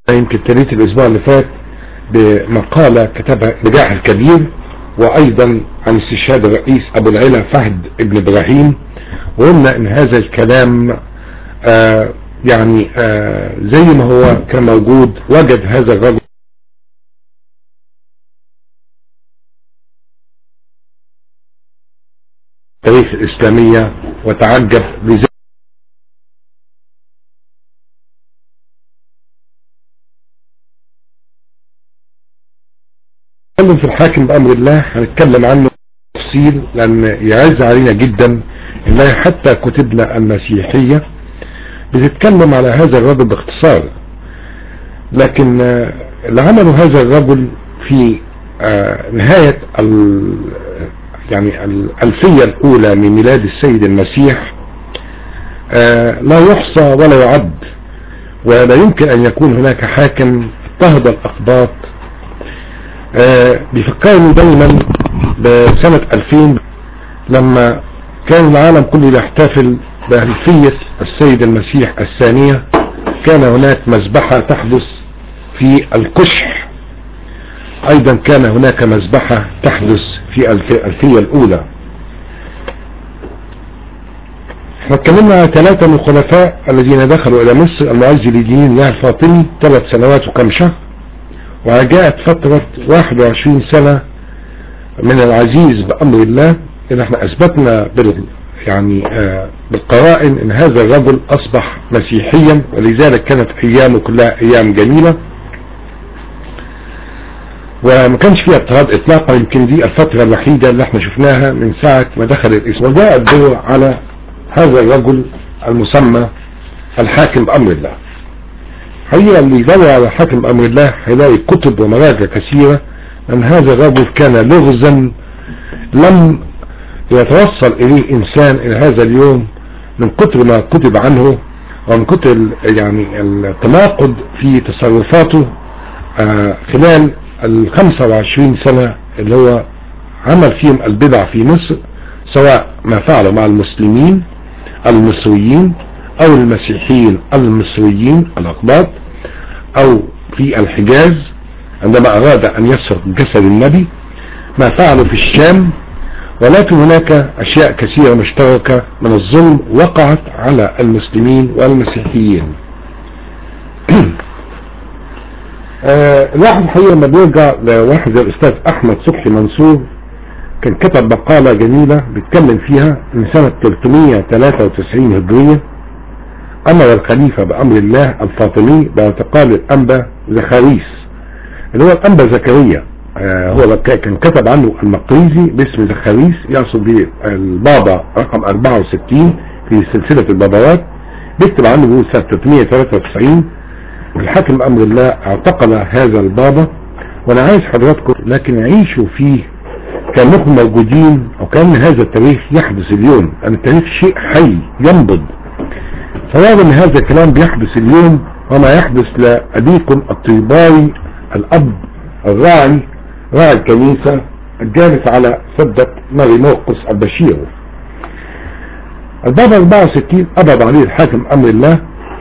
يمكن ابتديت الاسبوع اللي فات بمقالة كتبها نجاح الكبير وايضا عن استشهاد الرئيس ابو العلا فهد ابن ابراهيم وقلنا ان هذا الكلام آه يعني آه زي ما هو كان موجود وجد هذا الرجل التاريخ الاسلامية وتعجب لذلك نتكلم في الحاكم بأمر الله هنتكلم عنه تفصيل لأن يعز علينا جدا إنها حتى كتبنا المسيحية بتتكلم على هذا الرجل باختصار لكن اللي عمله هذا الرجل في نهاية يعني الألفية الأولى من ميلاد السيد المسيح لا يحصى ولا يعد ولا يمكن أن يكون هناك حاكم اضطهد الأقباط بيفكرني دايما بسنة 2000 لما كان العالم كله يحتفل بألفية السيد المسيح الثانية كان هناك مذبحة تحدث في الكشح ايضا كان هناك مذبحة تحدث في الألفية الاولى احنا اتكلمنا عن ثلاثة من الخلفاء الذين دخلوا الى مصر المعز لدين الله الفاطمي ثلاث سنوات وكم شهر وجاءت فترة 21 سنة من العزيز بأمر الله ان احنا اثبتنا بال يعني آه بالقرائن ان هذا الرجل اصبح مسيحيا ولذلك كانت ايامه كلها ايام جميلة وما كانش فيها اضطهاد اطلاقا يمكن دي الفترة الوحيدة اللي احنا شفناها من ساعة ما دخل الاسم وجاء الدور على هذا الرجل المسمى الحاكم بأمر الله هي اللي يدور على حاكم بأمر الله هيلاقي كتب ومراجع كثيرة أن هذا الرجل كان لغزا لم يتوصل إليه إنسان إلى هذا اليوم من كتر ما كتب عنه ومن كتر يعني التناقض في تصرفاته آه خلال ال 25 سنة اللي هو عمل فيهم البدع في مصر سواء ما فعله مع المسلمين المصريين او المسيحيين المصريين الاقباط او في الحجاز عندما اراد ان يسرق جسد النبي ما فعله في الشام ولكن هناك اشياء كثيرة مشتركة من الظلم وقعت على المسلمين والمسيحيين آه الواحد الحقيقة لما بيرجع لواحد زي الاستاذ احمد صبحي منصور كان كتب مقالة جميلة بيتكلم فيها من سنة 393 هجرية امر الخليفة بامر الله الفاطمي باعتقال الانبا زخاريس اللي هو الانبا زكريا آه هو كان كتب عنه المقريزي باسم زخاريس يقصد به البابا رقم 64 في سلسلة البابوات بيكتب عنه بيقول سنة 393 الحاكم بأمر الله اعتقل هذا البابا وانا عايز حضراتكم لكن عيشوا فيه كانكم موجودين او كان هذا التاريخ يحدث اليوم لان التاريخ شيء حي ينبض فواضح ان هذا الكلام بيحدث اليوم وما يحدث لأبيكم الطيباري الاب الراعي راعي الكنيسة الجالس على سدة ماري موقس البشير البابا 64 قبض عليه الحاكم امر الله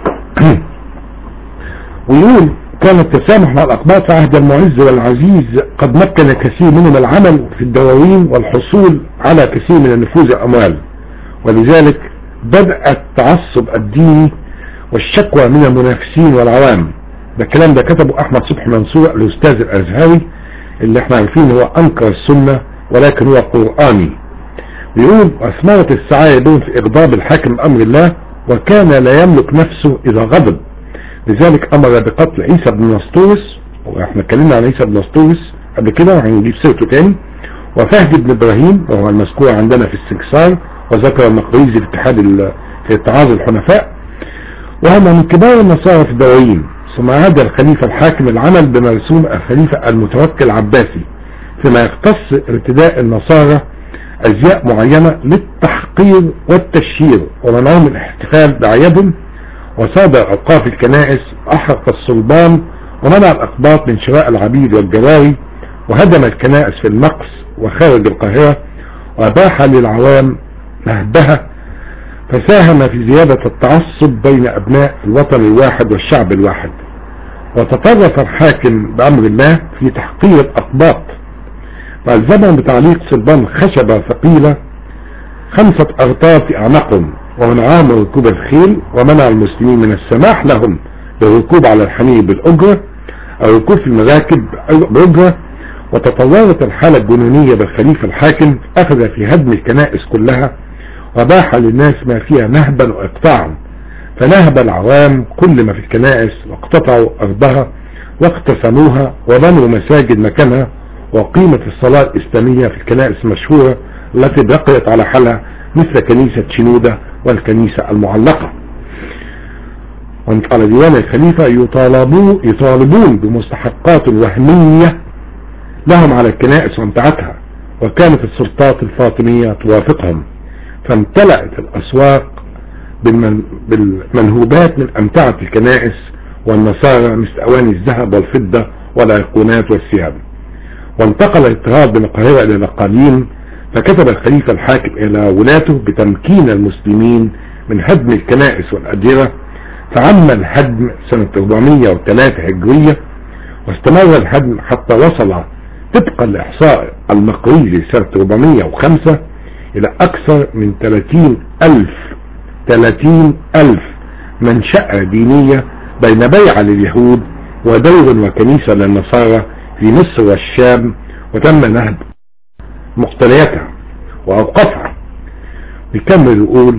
ويقول كان التسامح مع الأقباط في عهد المعز والعزيز قد مكن كثير منهم العمل في الدواوين والحصول على كثير من النفوذ الأموال ولذلك بدأ التعصب الديني والشكوى من المنافسين والعوام ده الكلام ده كتبه أحمد صبحي منصور الأستاذ الأزهري اللي احنا عارفين هو أنكر السنة ولكن هو قرآني بيقول أثمرت السعاية بهم في إغضاب الحاكم أمر الله وكان لا يملك نفسه إذا غضب لذلك امر بقتل عيسى بن نسطورس واحنا اتكلمنا عن عيسى بن نسطورس قبل كده وهنجيب سيرته تاني وفهد بن ابراهيم وهو المذكور عندنا في السنكسار وذكر المقريزي في اتحاد في اتعاظ الحنفاء وهم من كبار النصارى في الدواوين ثم عاد الخليفة الحاكم العمل بمرسوم الخليفة المتوكل عباسي فيما يختص ارتداء النصارى ازياء معينة للتحقير والتشهير ومنعهم الاحتفال باعيادهم وصادر أوقاف الكنائس أحرق الصلبان ومنع الأقباط من شراء العبيد والجواري وهدم الكنائس في النقص وخارج القاهرة وأباح للعوام نهبها فساهم في زيادة التعصب بين أبناء الوطن الواحد والشعب الواحد وتطرف الحاكم بأمر الله في تحقير الأقباط فالزمهم بتعليق صلبان خشبة ثقيلة خمسة أغطار في أعناقهم ومنعهم من ركوب الخيل ومنع المسلمين من السماح لهم بالركوب على الحمير بالأجرة أو الركوب في المراكب بأجرة وتطورت الحالة الجنونية بالخليفة الحاكم أخذ في هدم الكنائس كلها وباح للناس ما فيها نهبا واقطاعا فنهب العوام كل ما في الكنائس واقتطعوا أرضها واقتسموها وبنوا مساجد مكانها وقيمة الصلاة الإسلامية في الكنائس المشهورة التي بقيت على حالها مثل كنيسة شنودة والكنيسة المعلقة على ديوان الخليفة يطالبون, يطالبون بمستحقات وهمية لهم على الكنائس وامتعتها وكانت السلطات الفاطمية توافقهم فامتلأت الأسواق بالمنهوبات من أمتعة الكنائس والنصارى مثل أواني الذهب والفضة والأيقونات والثياب وانتقل الاضطهاد من القاهرة إلى الأقاليم فكتب الخليفة الحاكم إلى ولاته بتمكين المسلمين من هدم الكنائس والأديرة فعم الهدم سنة 403 هجرية واستمر الهدم حتى وصل طبقا لإحصاء المقريزي سنة 405 إلى أكثر من 30 ألف 30 ألف منشأة دينية بين بيعة لليهود ودور وكنيسة للنصارى في مصر والشام وتم نهب مقتنياتها وأوقافها بيكمل يقول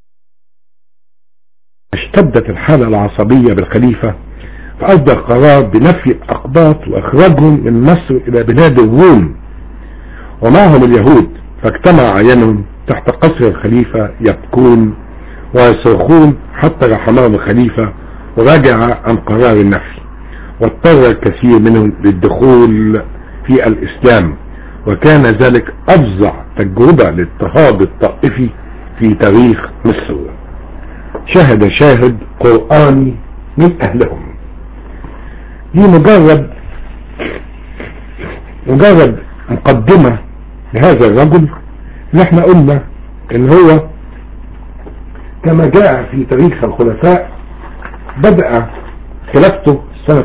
اشتدت الحالة العصبية بالخليفة فأصدر قرار بنفي الأقباط وإخراجهم من مصر إلى بلاد الروم ومعهم اليهود فاجتمع عينهم تحت قصر الخليفة يبكون ويصرخون حتى رحمهم الخليفة وراجع عن قرار النفي واضطر الكثير منهم للدخول في الإسلام وكان ذلك أفظع تجربة للاضطهاد الطائفي في تاريخ مصر شهد شاهد قرآني من أهلهم دي مجرد مجرد مقدمة لهذا الرجل اللي احنا قلنا ان هو كما جاء في تاريخ الخلفاء بدأ خلافته سنة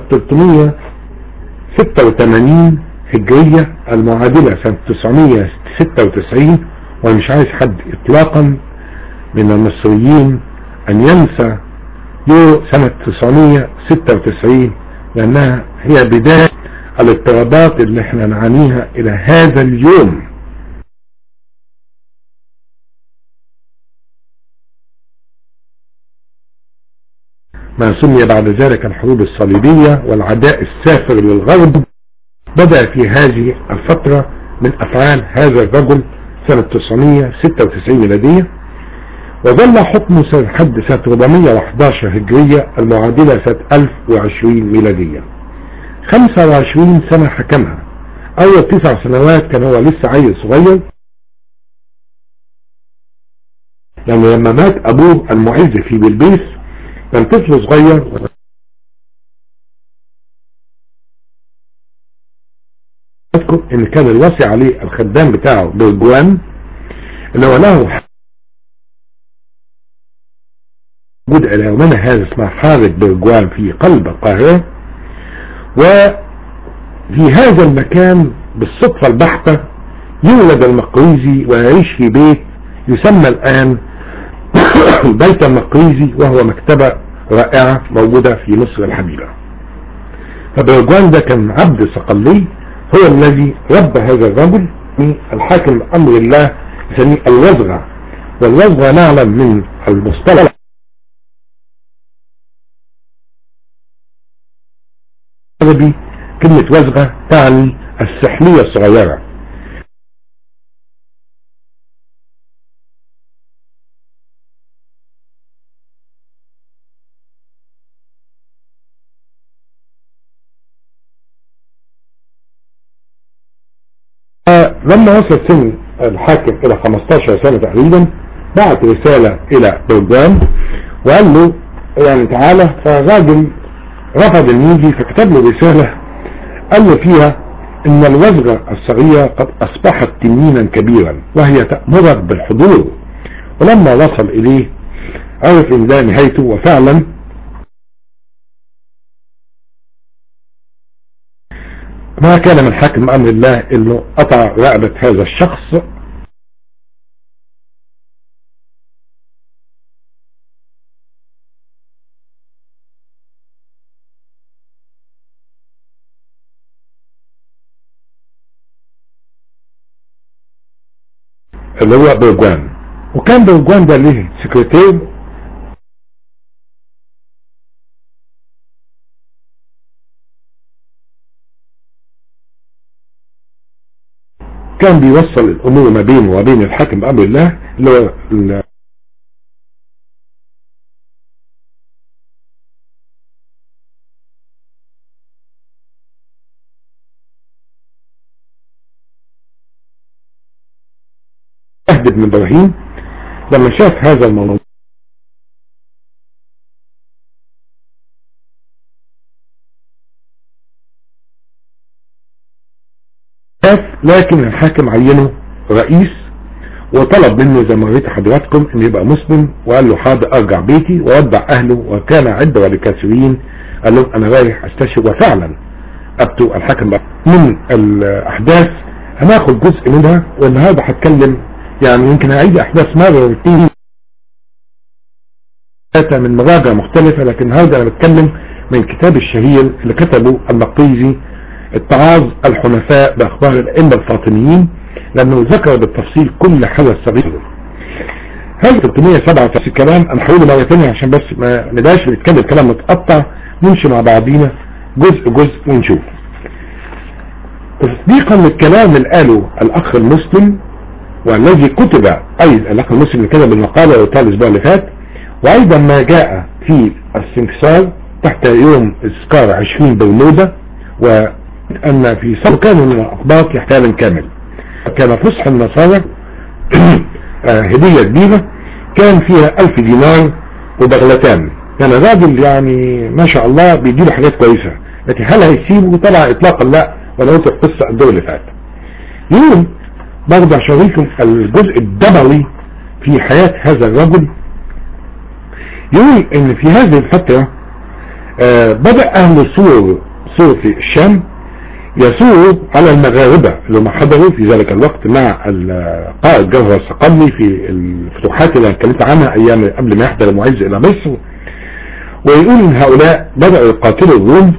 386 هجرية المعادلة سنة 996 وانا مش عايز حد اطلاقا من المصريين ان ينسى يو سنة 996 لانها هي بداية الاضطرابات اللي احنا نعانيها الى هذا اليوم ما سمي بعد ذلك الحروب الصليبية والعداء السافر للغرب بدأ في هذه الفترة من أفعال هذا الرجل سنة 996 ميلادية وظل حكمه سنة حد سنة 411 هجرية المعادلة سنة 1020 ميلادية 25 سنة حكمها أول تسع سنوات كان هو لسه عيل صغير يعني لما مات أبوه المعز في بلبيس كان طفل صغير اذكر ان كان الوصي عليه الخدام بتاعه برجوان اللي هو له وجود الى يومنا هذا اسمها حارة برجوان في قلب القاهرة وفي هذا المكان بالصدفة البحتة يولد المقريزي ويعيش في بيت يسمى الآن بيت المقريزي وهو مكتبة رائعة موجودة في مصر الحبيبة فبرجوان ده كان عبد صقلي هو الذي رب هذا الرجل الحاكم بأمر الله يسميه الوزغة والوزغة نعلم من المصطلح العربي كلمة وزغة تعني السحلية الصغيرة لما وصل سن الحاكم الى 15 سنة تقريبا بعت رسالة الى بلدان وقال له يعني تعالى فالراجل رفض الميجي فكتب له رسالة قال له فيها ان الوزغة الصغيرة قد اصبحت تنينا كبيرا وهي تأمرك بالحضور ولما وصل اليه عرف ان ده نهايته وفعلا ما كان من حاكم امر الله انه قطع رقبة هذا الشخص اللي هو بيرجوان وكان بيرجوان ده ليه سكرتير كان بيوصل الامور ما بينه وبين الحاكم بامر الله اللي هو ال- فهد بن ابراهيم لما شاف هذا الموضوع شاف لكن الحاكم عينه رئيس وطلب منه زي ما قلت حضراتكم ان يبقى مسلم وقال له حاضر ارجع بيتي وودع اهله وكان عدة ولكافرين قال لهم انا رايح استشهد وفعلا ابتو الحاكم بقى من الاحداث هناخد جزء منها والنهارده هتكلم يعني يمكن اعيد احداث مرتين ثلاثة من مراجع مختلفة لكن النهارده انا بتكلم من كتاب الشهير اللي كتبه المقريزي اتعاظ الحنفاء باخبار الائمه الفاطميين لانه ذكر بالتفصيل كل حدث صغير هل 397 كلام انا هقوله مره ثانيه عشان بس ما نبقاش بنتكلم كلام متقطع نمشي مع بعضينا جزء جزء ونشوف تصديقا للكلام اللي قاله الاخ المسلم والذي كتب اي الاخ المسلم اللي كتب المقاله اللي قلتها الاسبوع اللي فات وايضا ما جاء في السنكسار تحت يوم اذكار 20 بولوده وان في صبر كان من الاقباط احتالا كامل كان فصح النصارى هدية كبيرة كان فيها ألف دينار وبغلتان كان راجل يعني ما شاء الله بيجيله حاجات كويسة لكن هل هيسيبه طبعا اطلاقا لا ولو انت القصة الدور اللي فات يقول برضه عشان اوريكم الجزء الدموي في حياة هذا الرجل يقول ان في هذه الفترة آه بدأ اهل سور سور في الشام يسور على المغاربة اللي هم حضروا في ذلك الوقت مع قائد جوهر الصقلي في الفتوحات اللي اتكلمت عنها ايام قبل ما يحضر المعز الى مصر ويقول ان هؤلاء بدأوا يقاتلوا الروم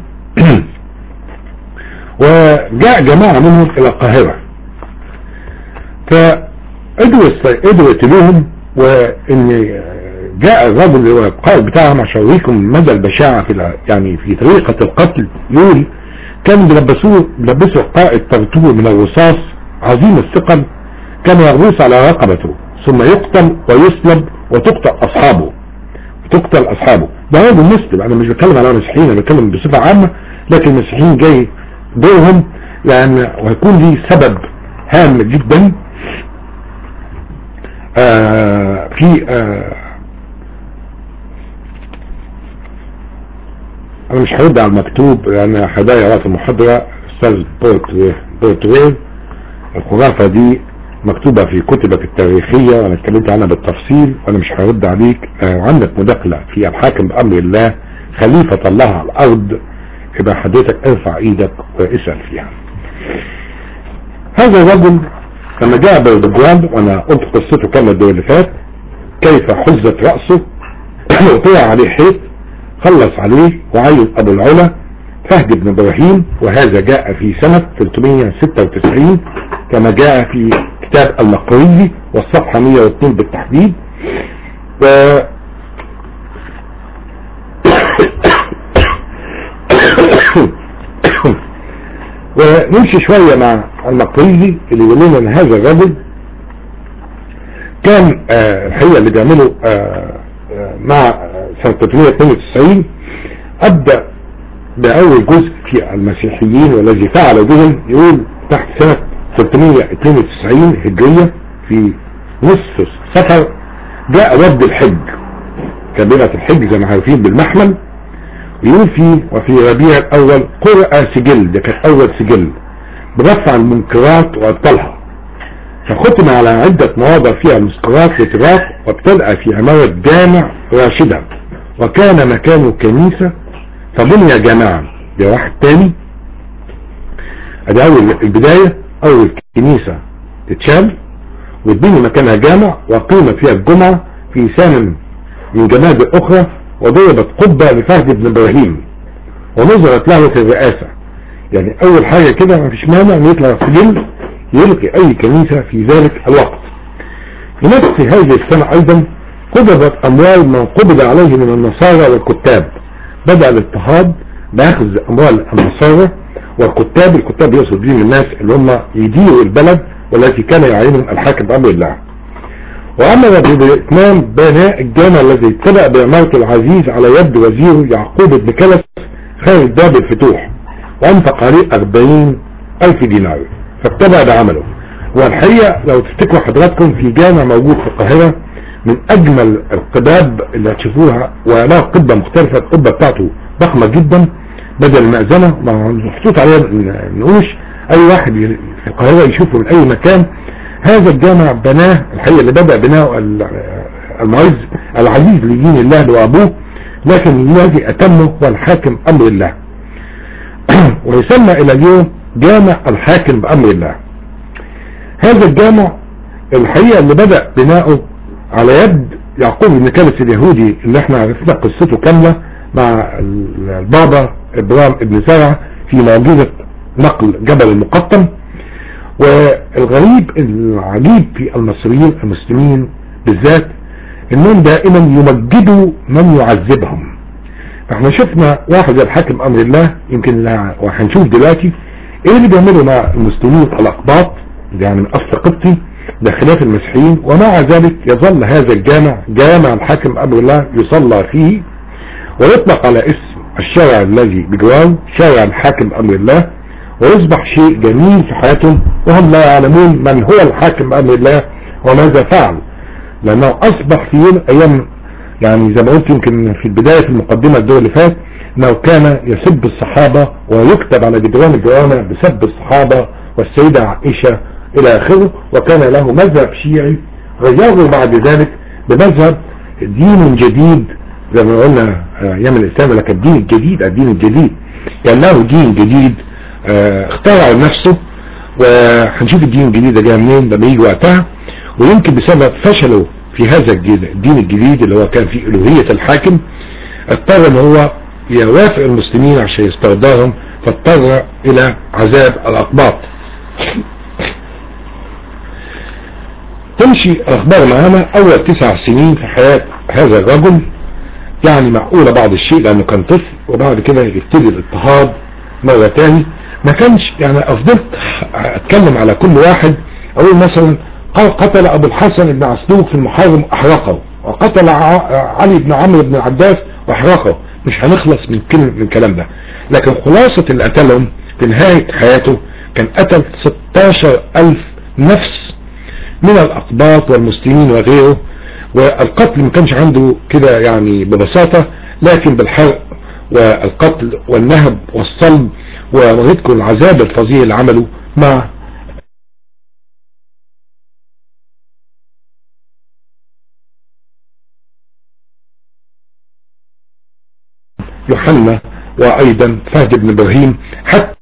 وجاء جماعة منهم الى القاهرة فقدروا يقتلوهم وان جاء الرجل اللي هو القائد بتاعهم عشان اوريكم مدى البشاعة في يعني في طريقة القتل يقول كانوا بيلبسوه بيلبسوا القائد طرطور من الرصاص عظيم الثقل كان يغوص على رقبته ثم يقتل ويسلب وتقتل اصحابه تقتل اصحابه ده راجل مسلم انا مش بتكلم على المسيحيين انا بتكلم بصفة عامة لكن المسيحيين جاي دورهم لان وهيكون لي سبب هام جدا آه في آه انا مش هرد على المكتوب لان هدايا وقت المحاضرة استاذ بورتويل الخرافة دي مكتوبة في كتبك التاريخية وانا اتكلمت عنها بالتفصيل وانا مش هرد عليك آه عندك مداخلة في الحاكم بامر الله خليفة الله على الارض يبقى حضرتك ارفع ايدك واسأل فيها هذا الرجل لما جاء بردجوان وانا قلت قصته كما الدور اللي فات كيف حزت رأسه وطلع عليه حيط خلص عليه وعين ابو العلا فهد بن ابراهيم وهذا جاء في سنة 396 كما جاء في كتاب المقريزي والصفحة 102 بالتحديد و ونمشي شوية مع المقريزي اللي يقول لنا ان هذا الرجل كان آه الحقيقة اللي بيعمله آه مع سنة 392 أبدأ بأول جزء في المسيحيين والذي فعل بهم يقول تحت سنة 392 هجرية في نصف سفر جاء ود الحج كبيرة الحج زي ما عارفين بالمحمل ويقول فيه وفي ربيع الأول قرأ سجل ده كانت أول سجل برفع المنكرات وأبطالها فختم على عدة مواضع فيها المسكرات وتراث وابتدأ في عمارة جامع راشدة وكان مكانه كنيسة فبني جامعا بواحد تاني ادي اول البداية اول كنيسة تتشال وتبني مكانها جامع وقيم فيها الجمعة في ثامن من جناب اخرى وضربت قبة لفهد بن ابراهيم ونظرت له في الرئاسة يعني اول حاجة كده ما فيش مانع ان يطلع سجل يلقي اي كنيسة في ذلك الوقت في نفس هذه السنة ايضا قبضت اموال من قبض عليه من النصارى والكتاب بدأ الاضطهاد باخذ اموال النصارى والكتاب الكتاب يقصد بهم الناس اللي هم يديروا البلد والتي كان يعينهم الحاكم بامر الله وامر باتمام بناء الجامع الذي ابتدأ بعمارة العزيز على يد وزيره يعقوب بن كلف خارج باب الفتوح وانفق عليه 40 الف دينار فابتدأ بعمله والحقيقة لو تفتكروا حضراتكم في جامع موجود في القاهرة من اجمل القباب اللي هتشوفوها وله قبة مختلفة القبة بتاعته ضخمة جدا بدل المأذنة محطوط عليها نقوش اي واحد في القاهرة يشوفه من اي مكان هذا الجامع بناه الحقيقة اللي بدأ بناه المعز العزيز لدين الله وابوه لكن الذي اتمه هو الحاكم امر الله ويسمى الى اليوم جامع الحاكم بامر الله هذا الجامع الحقيقة اللي بدأ بناؤه على يد يعقوب بن كالس اليهودي اللي احنا عرفنا قصته كاملة مع البابا ابرام ابن زرع في معجزة نقل جبل المقطم والغريب العجيب في المصريين المسلمين بالذات انهم دائما يمجدوا من يعذبهم احنا شفنا واحد زي الحاكم امر الله يمكن وهنشوف دلوقتي ايه اللي بيعمله مع المسلمين الاقباط يعني من اصل قبطي ده خلاف المسيحيين ومع ذلك يظل هذا الجامع جامع الحاكم امر الله يصلى فيه ويطلق على اسم الشارع الذي بجواره شارع الحاكم امر الله ويصبح شيء جميل في حياتهم وهم لا يعلمون من هو الحاكم امر الله وماذا فعل لانه اصبح في يوم ايام يعني زي ما قلت يمكن في البداية في المقدمة الدول اللي فات انه كان يسب الصحابة ويكتب على جدران الجوامع بسب الصحابة والسيدة عائشة الى اخره وكان له مذهب شيعي غيره بعد ذلك بمذهب دين جديد زي ما قلنا ايام الاسلام لك الدين الجديد الدين الجديد كان له دين جديد اخترعه لنفسه وهنشوف الدين الجديد ده جاي منين لما يجي وقتها ويمكن بسبب فشله في هذا الدين الجديد اللي هو كان فيه الوهية الحاكم اضطر ان هو يوافق المسلمين عشان يسترضاهم فاضطر الى عذاب الاقباط تمشي الاخبار معانا اول تسع سنين في حياة هذا الرجل يعني معقولة بعض الشيء لانه كان طفل وبعد كده يبتدي الاضطهاد مرة تاني ما كانش يعني افضلت اتكلم على كل واحد اقول مثلا قتل ابو الحسن بن عسلوك في المحارم احرقه وقتل علي بن عمرو بن العباس واحرقه مش هنخلص من كلمة من الكلام ده لكن خلاصة اللي قتلهم في نهاية حياته كان قتل 16 الف نفس من الاقباط والمسلمين وغيره والقتل ما كانش عنده كده يعني ببساطة لكن بالحرق والقتل والنهب والصلب ويذكر العذاب الفظيع اللي عمله مع يوحنا وايضا فهد بن ابراهيم حتى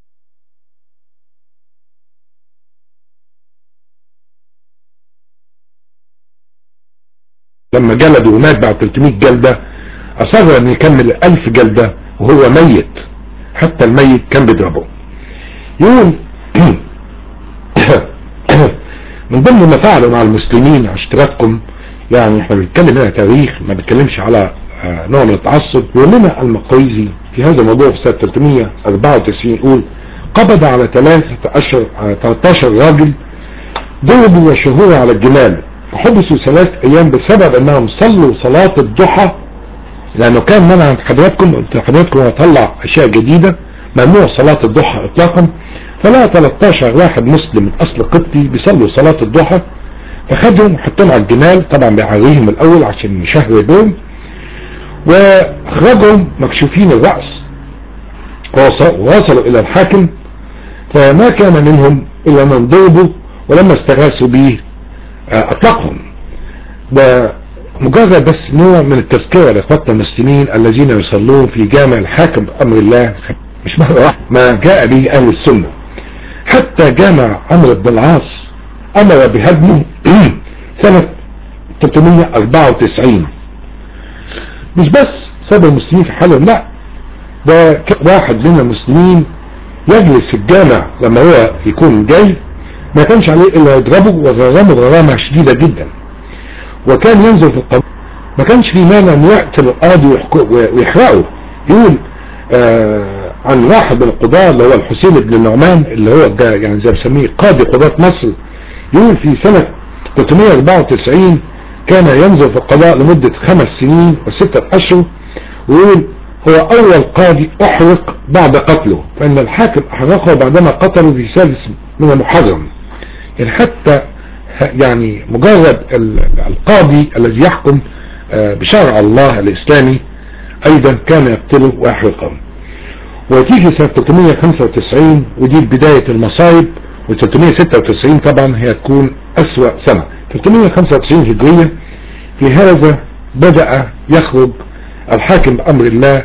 لما جلده ومات بعد 300 جلدة اصر ان يكمل 1000 جلدة وهو ميت حتى الميت كان بيضربه يقول من ضمن ما فعلوا مع المسلمين اشتراككم يعني احنا بنتكلم هنا تاريخ ما بنتكلمش على نوع من التعصب يقول لنا المقريزي في هذا الموضوع في سنة 394 يقول قبض على 13 13 راجل ضربوا وشهور على الجمال فحبسوا ثلاث ايام بسبب انهم صلوا صلاة الضحى لانه كان منع حضراتكم قلت حضراتكم هطلع اشياء جديدة ممنوع صلاة الضحى اطلاقا فلا 13 واحد مسلم من اصل قبطي بيصلوا صلاة الضحى فخدهم وحطهم على الجمال طبعا بيعريهم الاول عشان يشهر بهم واخرجهم مكشوفين الرأس ووصلوا الى الحاكم فما كان منهم الا من ضربوا ولما استغاثوا به اطلقهم ده مجرد بس نوع من التذكرة لاخواتنا المسلمين الذين يصلون في جامع الحاكم بأمر الله مش مرة واحدة ما جاء به اهل السنة حتى جامع عمرو بن العاص امر بهدمه سنة 394 مش بس ساب المسلمين في حالهم لا ده واحد من المسلمين يجلس في الجامع لما هو يكون جاي ما كانش عليه الا يضربه وغرامه غرامة شديدة جدا وكان ينزل في القبر ما كانش في مانع ان يقتل القاضي ويحرقه يقول آه عن واحد من القضاة اللي هو الحسين بن النعمان اللي هو يعني زي ما بسميه قاضي قضاة مصر يقول في سنة 394 كان ينزل في القضاء لمدة خمس سنين وستة أشهر ويقول هو أول قاضي أحرق بعد قتله فإن الحاكم أحرقه بعدما قتله في سادس من المحرم يعني حتى يعني مجرد القاضي الذي يحكم بشرع الله الإسلامي أيضا كان يقتله ويحرقه وتيجي سنة 395 ودي بداية المصايب و396 طبعا هي تكون أسوأ سنة 395 هجرية في هذا بدأ يخرج الحاكم بأمر الله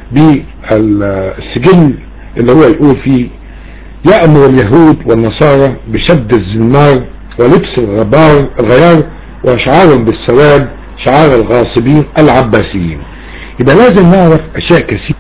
بالسجن اللي هو يقول فيه يأمر اليهود والنصارى بشد الزنار ولبس الغبار الغيار وشعار بالسواد شعار الغاصبين العباسيين يبقى لازم نعرف أشياء كثيرة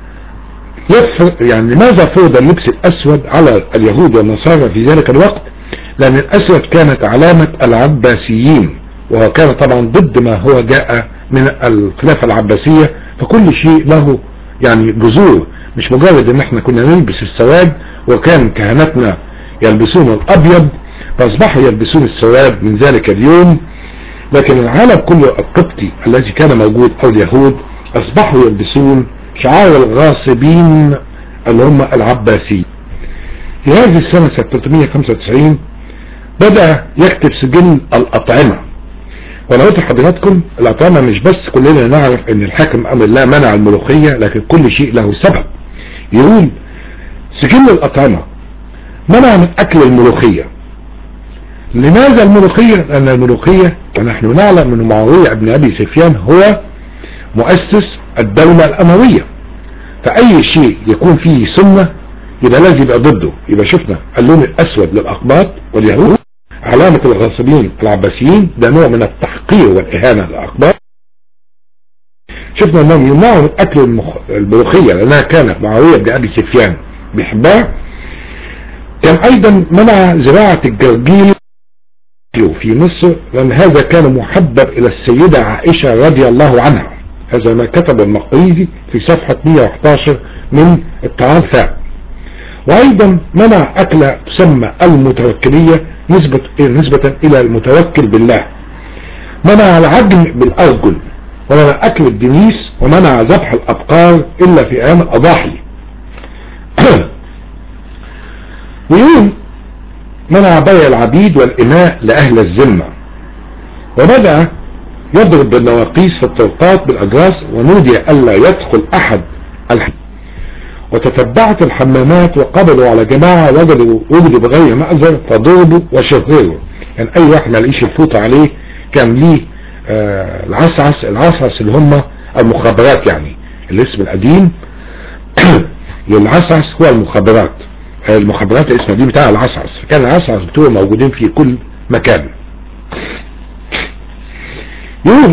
يعني لماذا فرض اللبس الأسود على اليهود والنصارى في ذلك الوقت لأن الأسود كانت علامة العباسيين وهو كان طبعا ضد ما هو جاء من الخلافة العباسية فكل شيء له يعني جذور مش مجرد ان احنا كنا نلبس السواد وكان كهنتنا يلبسون الابيض فاصبحوا يلبسون السواد من ذلك اليوم لكن العالم كله القبطي الذي كان موجود او اليهود اصبحوا يلبسون شعار الغاصبين اللي هم العباسيين في هذه السنة سنة 395 بدأ يكتب سجن الأطعمة وانا قلت لحضراتكم الأطعمة مش بس كلنا نعرف ان الحاكم امر الله منع الملوخية لكن كل شيء له سبب يقول سجن الأطعمة منع من أكل الملوخية لماذا الملوخية لأن الملوخية ونحن نعلم أن معاوية بن أبي سفيان هو مؤسس الدولة الأموية فأي شيء يكون فيه سنة يبقى لازم يبقى ضده يبقى شفنا اللون الأسود للأقباط واليهود علامة الغاصبين العباسيين ده نوع من التحقير والإهانة للأقباط شفنا أنهم يمنعوا من أكل الملوخية لأنها كانت معاوية بن أبي سفيان بيحبها كان أيضا منع زراعة الجرجيل في مصر لأن هذا كان محبب إلى السيدة عائشة رضي الله عنها هذا ما كتب المقريزي في صفحة 111 من الطعام فاء وأيضا منع أكلة تسمى المتوكلية نسبة, نسبة إلى المتوكل بالله منع العجن بالأرجل ومنع أكل الدنيس ومنع ذبح الأبقار إلا في أيام الأضاحي ويقول منع بيع العبيد والإماء لأهل الذمة وبدأ يضرب بالنواقيس في الطرقات بالأجراس ونودي ألا يدخل أحد الحمام وتتبعت الحمامات وقبضوا على جماعة وجدوا وجدوا بغير مأذر فضربوا وشهروا يعني أي واحد ما لقيش الفوط عليه كان ليه آه العسعس العسعس اللي هم المخابرات يعني الاسم القديم العسعس هو المخابرات المخابرات الاسم القديم بتاع العسعس كان العسعس بتوعه موجودين في كل مكان يقول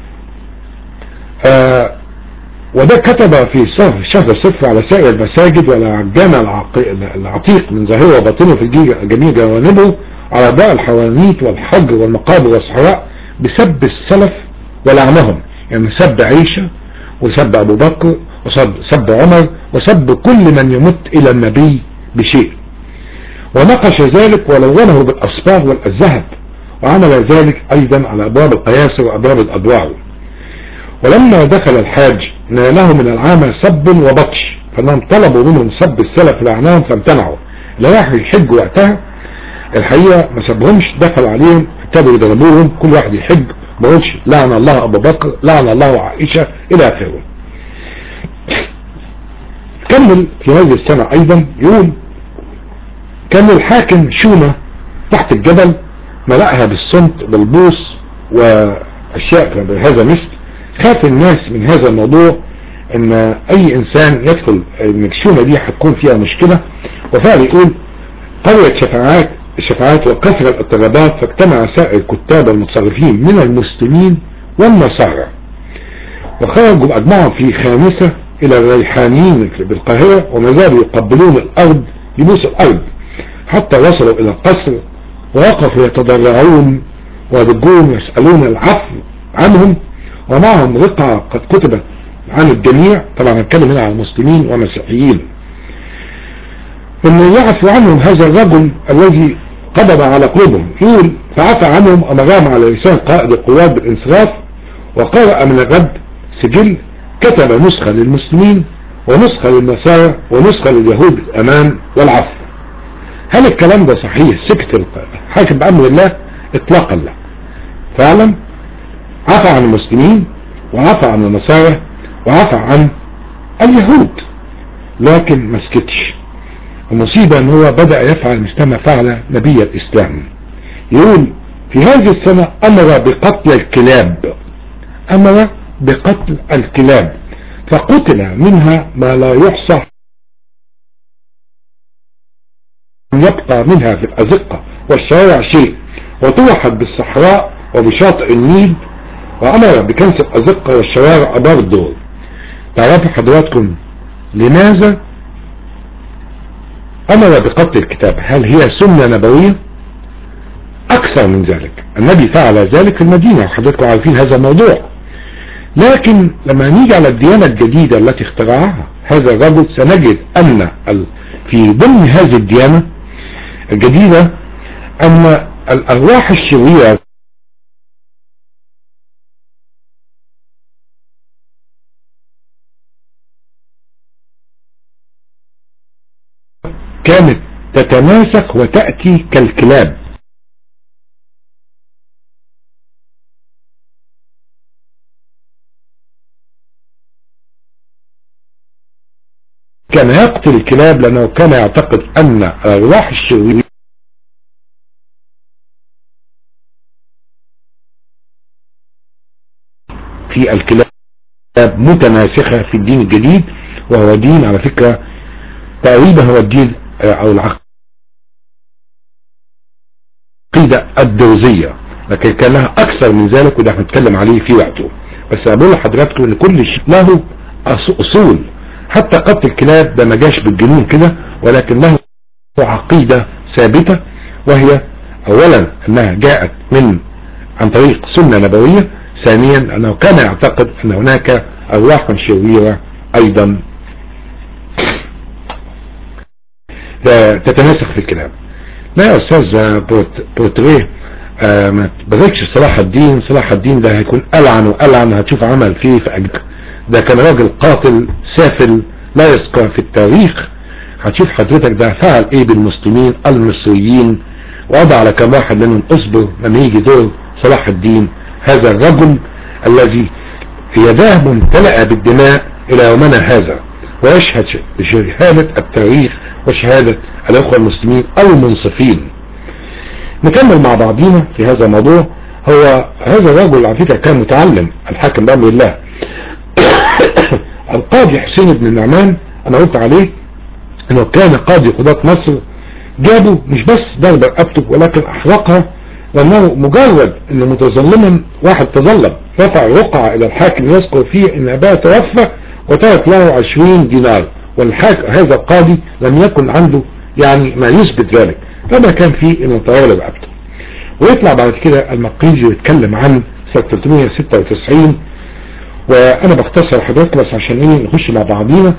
آه وده كتب في شهر صفر على سائر المساجد وعلى الجامع العتيق من ظاهره وباطنه في جميع جوانبه على باء الحوانيت والحجر والمقابر والصحراء بسب السلف ولعنهم يعني سب عيشة وسب أبو بكر وسب سب عمر وسب كل من يمت إلى النبي بشيء ونقش ذلك ولونه بالأصباغ والذهب وعمل ذلك أيضا على أبواب القياسر وأبواب الأدوار ولما دخل الحاج ناله من العامة سب وبطش فانهم طلبوا منهم سب السلف لعناهم فامتنعوا لا راح يحج وقتها الحقيقة ما سبهمش دخل عليهم ابتدوا يضربوهم كل واحد يحج ما قولش لعن الله ابو بكر لعن الله عائشة الى اخره كمل في هذه السنة ايضا يقول كان الحاكم شومة تحت الجبل ملأها بالصمت بالبوص واشياء بهذا مثل خاف الناس من هذا الموضوع ان اي انسان يدخل ان الشومة دي هتكون فيها مشكلة وفعلا يقول قويت شفاعات الشفاعات وكثر الاضطرابات فاجتمع سائر الكتاب المتصرفين من المسلمين والنصارى وخرجوا أجمعوا في خامسة إلى الريحانيين بالقاهرة وما زالوا يقبلون الأرض يبوس الأرض حتى وصلوا إلى القصر ووقفوا يتضرعون ويرجون يسألون العفو عنهم ومعهم رقعة قد كتبت عن الجميع طبعا هنتكلم هنا عن المسلمين والمسيحيين ان يعفو عنهم هذا الرجل الذي قبض على قلوبهم يقول فعفى عنهم امرهم على لسان قائد القوات بالانصراف وقرأ من الرد سجل كتب نسخة للمسلمين ونسخة للنصارى ونسخة لليهود الأمان والعفو هل الكلام ده صحيح سكت الحاكم بأمر الله اطلاقا لا فعلا عفى عن المسلمين وعفى عن النصارى وعفى عن اليهود لكن ما سكتش المصيبة ان هو بدأ يفعل مثل ما فعل نبي الاسلام يقول في هذه السنة امر بقتل الكلاب امر بقتل الكلاب فقتل منها ما لا يحصى يبقى منها في الأزقة والشوارع شيء وتوحد بالصحراء وبشاطئ النيل وأمر بكنس الأزقة والشوارع برضه تعرفوا حضراتكم لماذا أمر بقتل الكتاب هل هي سنة نبوية أكثر من ذلك النبي فعل ذلك في المدينة وحضراتكم عارفين هذا الموضوع لكن لما نيجي على الديانة الجديدة التي اخترعها هذا الرجل سنجد أن في ضمن هذه الديانة الجديدة أن الأرواح الشريرة كانت تتماسك وتأتي كالكلاب كان يقتل الكلاب لأنه كان يعتقد أن أرواح الشرير في الكلاب متناسخة في الدين الجديد وهو دين على فكرة تقريبا هو الدين أو العقيدة الدوزية لكن كان لها أكثر من ذلك وده هنتكلم عليه في وقته بس أقول لحضراتكم أن كل شيء له أصول حتى قتل الكلاب ده ما جاش بالجنون كده ولكن له عقيدة ثابتة وهي اولا انها جاءت من عن طريق سنة نبوية ثانيا انه كان يعتقد ان هناك ارواح شريرة ايضا تتناسخ في الكلام لا يا استاذ بروتريه آه ما تبغيكش صلاح الدين صلاح الدين ده هيكون ألعن وألعن هتشوف عمل فيه في أجل ده كان راجل قاتل سافل لا يذكر في التاريخ هتشوف حضرتك ده فعل ايه بالمسلمين المصريين وضع على كم واحد منهم اصبر لما يجي دور صلاح الدين هذا الرجل الذي يداه ممتلئة بالدماء الى يومنا هذا ويشهد بشهادة التاريخ وشهادة الاخوة المسلمين المنصفين نكمل مع بعضينا في هذا الموضوع هو هذا الرجل على فكرة كان متعلم الحاكم بأمر الله القاضي حسين بن النعمان انا قلت عليه انه كان قاضي قضاة مصر جابوا مش بس ضرب رقبته ولكن احرقها لانه مجرد ان متظلما واحد تظلم رفع رقعة الى الحاكم يذكر فيه ان اباه توفى وترك له عشرين دينار والحاكم هذا القاضي لم يكن عنده يعني ما يثبت ذلك فما كان فيه انه تولى رقبته ويطلع بعد كده المقيجي ويتكلم عن سنة 396 وانا بختصر حضرتك بس عشان ايه نخش مع بعضينا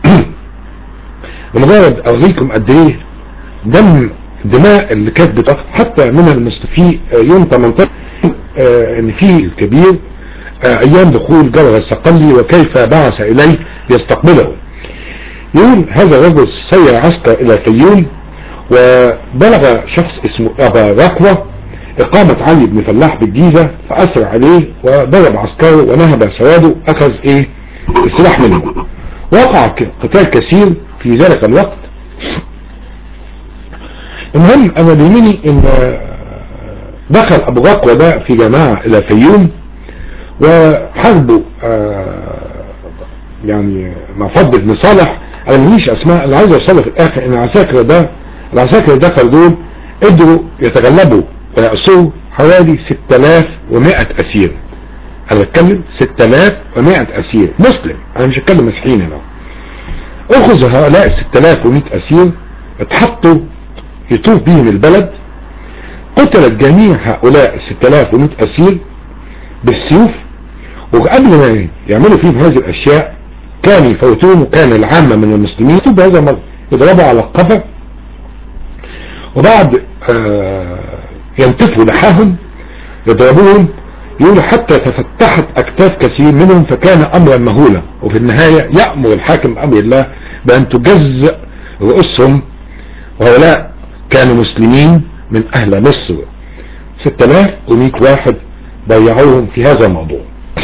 لمجرد اوريكم قد ايه دم دماء اللي كانت بتقف حتى من المستفي يوم 18 آه ان في الكبير آه ايام دخول جبل الصقلي وكيف بعث اليه يستقبله يقول هذا الرجل سير عسكر الى الفيوم وبلغ شخص اسمه ابا ركوة اقامة علي بن فلاح بالجيزة فاسر عليه وضرب عسكره ونهب سواده اخذ ايه السلاح منه وقع قتال كثير في ذلك الوقت المهم انا بيمني ان دخل ابو ركوة ده في جماعة الى فيوم وحاربوا يعني مع فضل بن صالح انا ماليش اسماء اللي عايز اوصله في الاخر ان عساكر ده العساكر الدخل دول قدروا يتغلبوا ويأسروا حوالي 6100 أسير أنا بتكلم 6100 أسير مسلم أنا مش هتكلم مسيحيين هنا أخذ هؤلاء 6100 أسير اتحطوا يطوف بهم البلد قتلت جميع هؤلاء 6100 أسير بالسيوف وقبل ما يعملوا فيهم هذه الأشياء كانوا يفوتون وكان العامة من المسلمين يطوف بهذا المرض يضربوا على القفا وبعد آه ينتفوا لحاهم يضربوهم يقولوا حتى تفتحت اكتاف كثير منهم فكان امرا مهولا وفي النهاية يأمر الحاكم امر الله بان تجزء رؤوسهم وهؤلاء كانوا مسلمين من اهل مصر 6100 واحد ضيعوهم في هذا الموضوع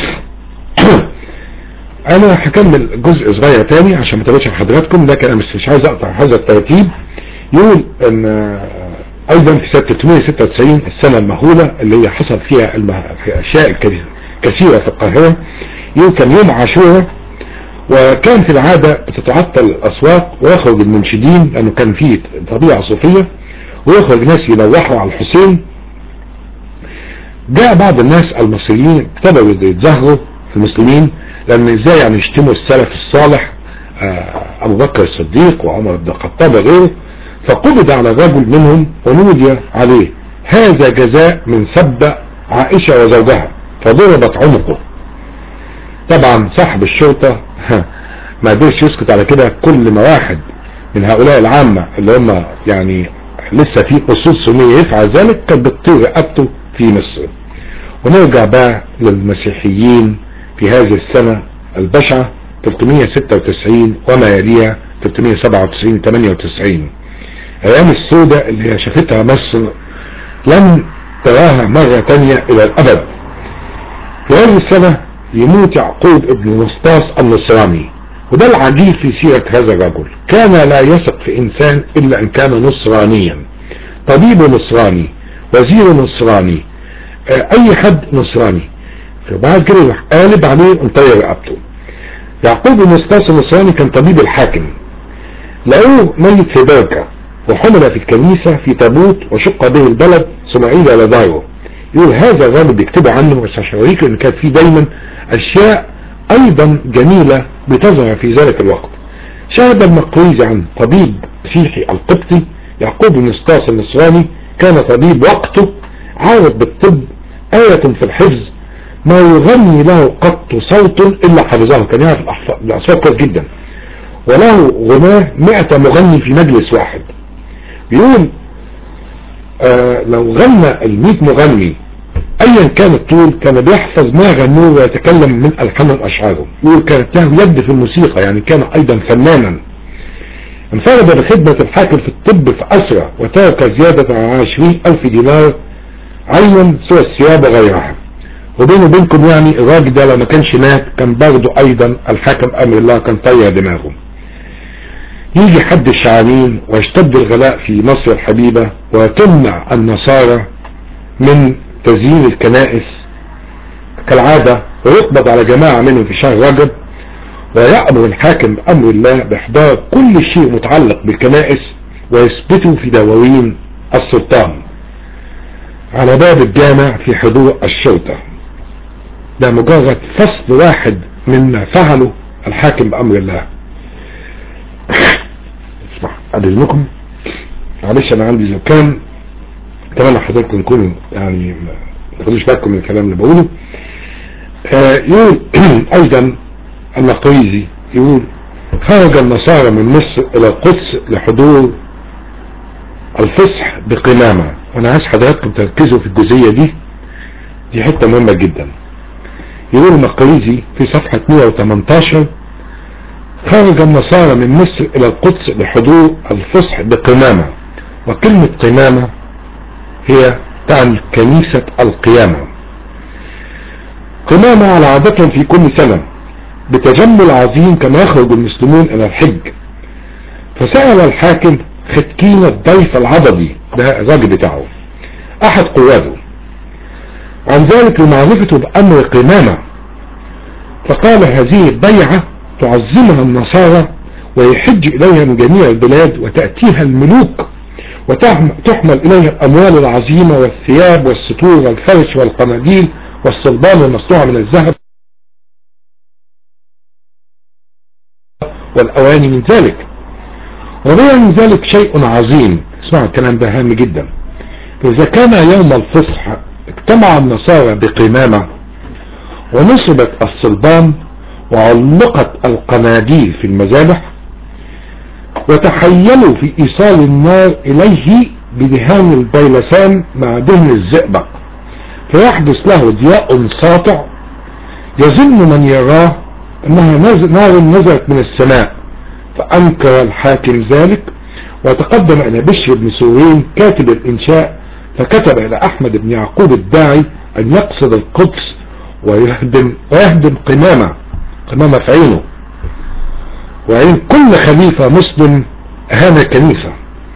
انا هكمل جزء صغير تاني عشان ما تبقاش حضراتكم لكن انا مش عايز اقطع هذا الترتيب يقول ان ايضا في سنة 396 السنة المهولة اللي هي حصل فيها الاشياء كثيرة في القاهرة يقول كان يوم عاشوراء وكان في العادة بتتعطل الاسواق ويخرج المنشدين لانه كان فيه طبيعة صوفية ويخرج ناس يلوحوا على الحسين جاء بعض الناس المصريين ابتدوا يتظاهروا في المسلمين لان ازاي يعني يشتموا السلف الصالح ابو بكر الصديق وعمر بن الخطاب وغيره فقبض على رجل منهم ونودي عليه هذا جزاء من سب عائشة وزوجها فضربت عنقه طبعا صاحب الشرطة ما قدرش يسكت على كده كل ما واحد من هؤلاء العامة اللي هم يعني لسه في اصول سنية يفعل ذلك كانت بتطير رقبته في مصر ونرجع بقى للمسيحيين في هذه السنة البشعة 396 وما يليها 397 98 ايام السوداء اللي هي شافتها مصر لم تراها مرة تانية الى الابد في هذه السنة يموت يعقوب ابن نسطاس النصراني وده العجيب في سيرة هذا الرجل كان لا يثق في انسان الا ان كان نصرانيا طبيب نصراني وزير نصراني اي حد نصراني فبعد كده راح قالب عليه وانطير رقبته يعقوب بن نسطاس النصراني كان طبيب الحاكم لقوه ميت في بركة وحمل في الكنيسة في تابوت وشق به البلد ثم عيد على داره يقول هذا الرجل بيكتب عنه بس عشان اوريك ان كانت فيه دايما اشياء ايضا جميلة بتظهر في ذلك الوقت شاهد المقريزي عن طبيب مسيحي القبطي يعقوب بن نسطاس النصراني كان طبيب وقته عارف بالطب آية في الحفظ ما يغني له قط صوت إلا حفظه كان يعرف الأصوات كويس جدا وله غناه مئة مغني في مجلس واحد بيقول آه لو غنى المئة مغني ايا كان الطول كان بيحفظ ما غنوه ويتكلم من الحان اشعاره يقول كانت له يد في الموسيقى يعني كان ايضا فنانا انفرد بخدمة الحاكم في الطب في اسرى وترك زيادة على عشرين الف دينار عينا سوى الثياب وغيرها وبينه وبينكم يعني الراجل ده لو ما كانش مات كان برضه ايضا الحاكم امر الله كان طير دماغه يجي حد الشعانين ويشتد الغلاء في مصر الحبيبة وتمنع النصارى من تزيين الكنائس كالعادة ويقبض على جماعة منهم في شهر رجب ويأمر الحاكم بأمر الله بإحضار كل شيء متعلق بالكنائس ويثبته في دواوين السلطان على باب الجامع في حضور الشرطة ده مجرد فصل واحد مما فعله الحاكم بأمر الله اسمع أدلكم معلش أنا عندي زكام اتمنى حضراتكم تكونوا يعني ما تاخدوش بالكم من الكلام اللي بقوله آه يقول ايضا المقريزي يقول خرج النصارى من مصر الى القدس لحضور الفصح بقمامة وانا عايز حضراتكم تركزوا في الجزئية دي دي حتة مهمة جدا يقول المقريزي في صفحة 118 خرج النصارى من مصر الى القدس لحضور الفصح بقمامة وكلمة قمامة هي تعني كنيسة القيامة قمامة على عادتهم في كل سنة بتجمل عظيم كما يخرج المسلمون الى الحج فسأل الحاكم ختكين الضيف العضدي ده الراجل بتاعه احد قواده عن ذلك لمعرفته بامر قمامة فقال هذه البيعة تعظمها النصارى ويحج اليها من جميع البلاد وتأتيها الملوك وتحمل إليه الأموال العظيمة والثياب والسطور والفرش والقناديل والصلبان المصنوعة من الذهب والأواني من ذلك وبيع من ذلك شيء عظيم اسمعوا الكلام ده هام جدا فإذا كان يوم الفصح اجتمع النصارى بقمامة ونصبت الصلبان وعلقت القناديل في المذابح وتحيلوا في إيصال النار إليه بدهان البيلسان مع دهن الزئبق فيحدث له ضياء ساطع يظن من يراه أنها نار نزلت من السماء فأنكر الحاكم ذلك وتقدم إلى بشر بن سورين كاتب الإنشاء فكتب إلى أحمد بن يعقوب الداعي أن يقصد القدس ويهدم, ويهدم قمامة قمامة في عينه وعين كل خليفة مسلم أهان الكنيسة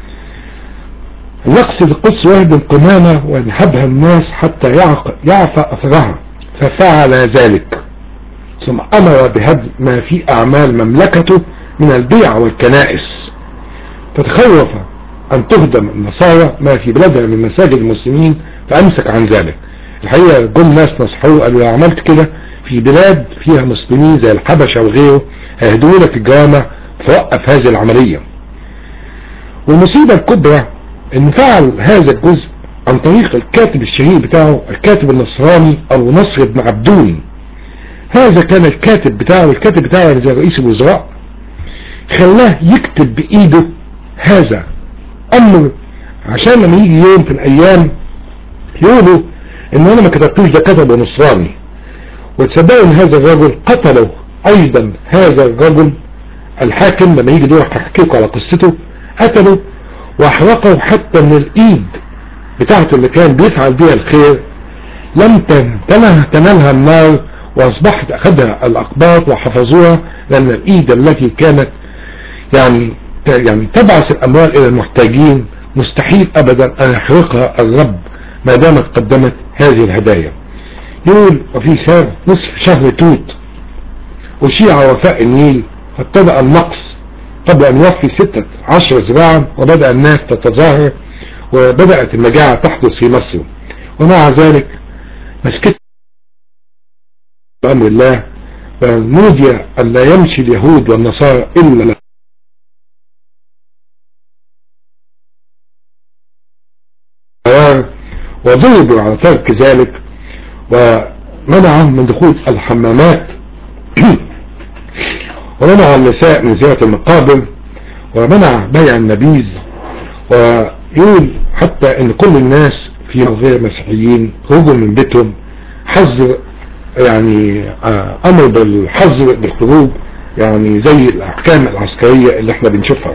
يقصد القدس ويهدم قمامة وينهبها الناس حتى يعفى أثرها ففعل ذلك ثم أمر بهدم ما في أعمال مملكته من البيع والكنائس فتخوف أن تهدم النصارى ما في بلادها من مساجد المسلمين فأمسك عن ذلك الحقيقة جم ناس نصحوه قالوا لو عملت كده في بلاد فيها مسلمين زي الحبشة وغيره هيهدوا لك الجوامع فوقف هذه العملية والمصيبة الكبرى ان فعل هذا الجزء عن طريق الكاتب الشهير بتاعه الكاتب النصراني ابو نصر بن عبدون هذا كان الكاتب بتاعه الكاتب بتاعه زي رئيس الوزراء خلاه يكتب بايده هذا امر عشان لما يجي يوم في الايام يقولوا ان انا ما كتبتوش ده كتبه نصراني وتصدقوا ان هذا الرجل قتله ايضا هذا الرجل الحاكم لما يجي دور تحقيقه على قصته قتله واحرقه حتى من الايد بتاعته اللي كان بيفعل بيها الخير لم تنه تنالها النار واصبحت اخذها الاقباط وحفظوها لان الايد التي كانت يعني يعني تبعث الاموال الى المحتاجين مستحيل ابدا ان يحرقها الرب ما دامت قدمت هذه الهدايا يقول وفي شهر نصف شهر توت أشيع وفاء النيل فابتدأ النقص قبل أن يوفي ستة عشر زراعا وبدأ الناس تتظاهر وبدأت المجاعة تحدث في مصر ومع ذلك مسكت بأمر الله فنودي أن لا يمشي اليهود والنصارى إلا وضربوا على ترك ذلك ومنعهم من دخول الحمامات ومنع النساء من زيارة المقابر ومنع بيع النبيذ ويقول حتى ان كل الناس في غير مسيحيين خرجوا من بيتهم حظر يعني امر بالحظر بالخروج يعني زي الاحكام العسكرية اللي احنا بنشوفها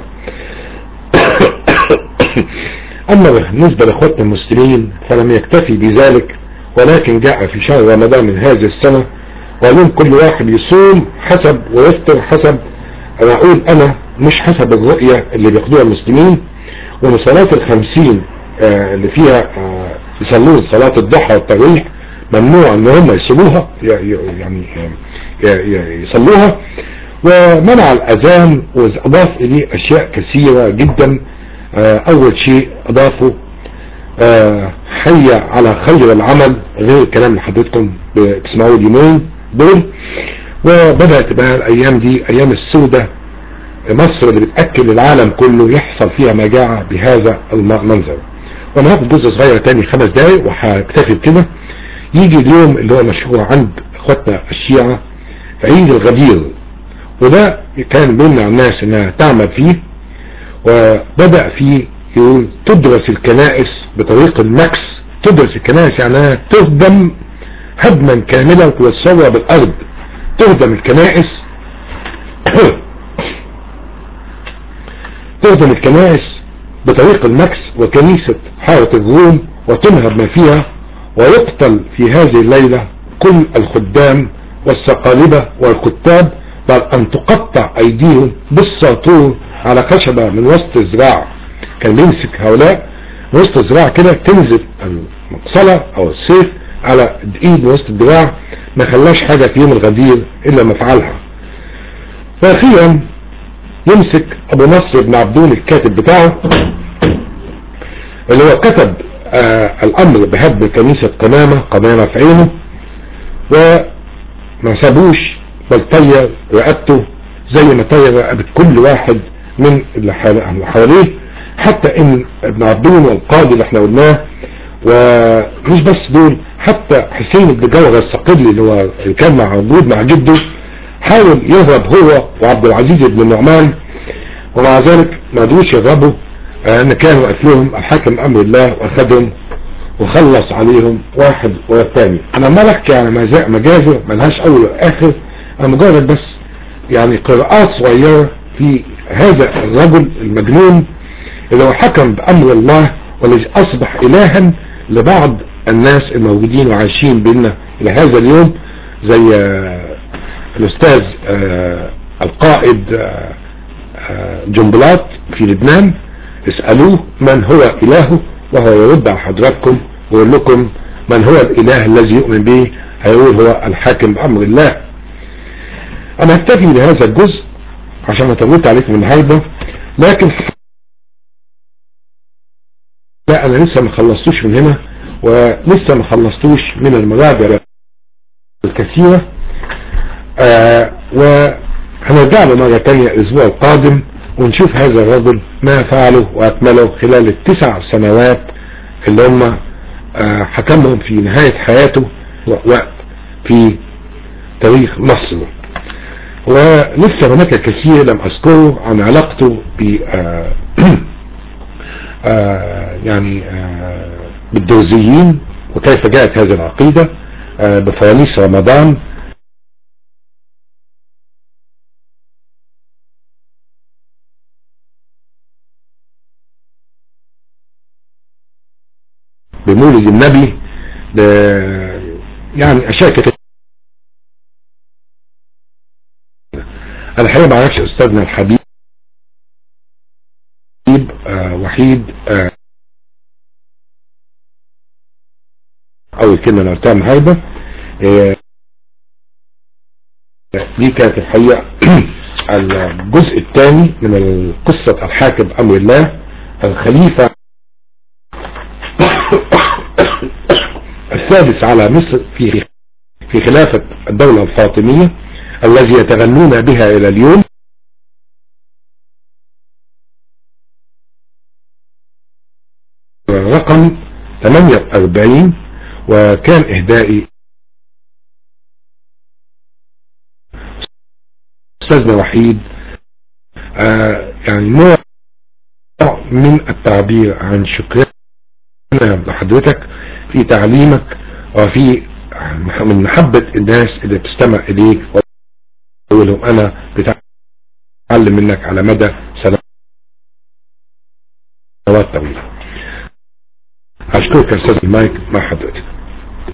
اما بالنسبة لاخواتنا المسلمين فلم يكتفي بذلك ولكن جاء في شهر رمضان من هذه السنة وقالون كل واحد يصوم حسب ويفطر حسب انا اقول انا مش حسب الرؤية اللي بياخدوها المسلمين وان صلاة الخمسين آه اللي فيها آه يصلون صلاة الضحى والتراويح ممنوع ان هم يصلوها يعني يصلوها ومنع الاذان واضاف اليه اشياء كثيرة جدا آه اول شيء اضافوا حي على خير العمل غير الكلام اللي حضرتكم بتسمعوه اليومين دول وبدأت بقى الايام دي ايام السودة مصر اللي بتأكل العالم كله يحصل فيها مجاعة بهذا المنظر وانا هاخد جزء صغير تاني خمس دقايق وهكتفي بكده يجي اليوم اللي هو مشهور عند اخواتنا الشيعة عيد الغدير وده كان بيمنع الناس انها تعمل فيه وبدأ فيه يقول تدرس الكنائس بطريق المكس تدرس الكنائس يعني تهدم هدما كاملا وتتسوى بالارض تهدم الكنائس تهدم الكنائس بطريق المكس وكنيسة حارة الروم وتنهب ما فيها ويقتل في هذه الليلة كل الخدام والسقالبة والكتاب بل ان تقطع ايديهم بالساطور على خشبة من وسط الزراع كان بيمسك هؤلاء وسط الزراع كده تنزل المقصلة او السيف على ايد وسط الدراع ما خلاش حاجة في يوم الغدير الا ما فعلها فاخيرا يمسك ابو نصر بن عبدون الكاتب بتاعه اللي هو كتب آه الامر بهدم كنيسة قمامة قمامة في عينه وما سابوش بل طير رقبته زي ما طير رقبة كل واحد من اللي حواليه حتى ان ابن عبدون والقاضي اللي احنا قلناه ومش بس دول حتى حسين بن جوهر الصقلي اللي هو اللي كان موجود مع جده حاول يهرب هو وعبد العزيز بن النعمان ومع ذلك ما قدروش يهربوا ان كان واقف لهم الحاكم امر الله واخدهم وخلص عليهم واحد ورا الثاني انا ما بحكي على مجازر ملهاش اول واخر انا مجرد بس يعني قراءات صغيرة في هذا الرجل المجنون اللي هو حكم بامر الله والذي اصبح الها لبعض الناس الموجودين وعايشين بيننا الى هذا اليوم زي الاستاذ القائد جنبلاط في لبنان اسألوه من هو الهه وهو يرد على حضراتكم ويقول لكم من هو الاله الذي يؤمن به هيقول هو الحاكم بامر الله انا اكتفي بهذا الجزء عشان اطولت عليكم النهارده لكن لا انا لسه ما خلصتوش من هنا ولسه ما خلصتوش من المراجع الكثيرة آه وهنرجع له مرة تانية الاسبوع القادم ونشوف هذا الرجل ما فعله واكمله خلال التسع سنوات اللي هم آه حكمهم في نهاية حياته وقت في تاريخ مصر ولسه هناك كثير لم اذكره عن علاقته ب آه آه يعني آه بالدوزيين وكيف جاءت هذه العقيدة آه بفوانيس رمضان بمولد النبي يعني اشياء كتير انا الحقيقه ما اعرفش استاذنا الحبيب آه وحيد آه اول كلمة انا قلتها النهارده آه دي كانت الحقيقة الجزء الثاني من قصة الحاكم امر الله الخليفة السادس على مصر في في خلافة الدولة الفاطمية الذي يتغنون بها الى اليوم رقم 48 وكان اهدائي استاذنا وحيد آه يعني نوع من التعبير عن شكرنا لحضرتك في تعليمك وفي من محبة الناس اللي بتستمع اليك وأقول لهم انا بتعلم منك على مدى سنوات طويلة اشكرك يا استاذ المايك مع حضرتك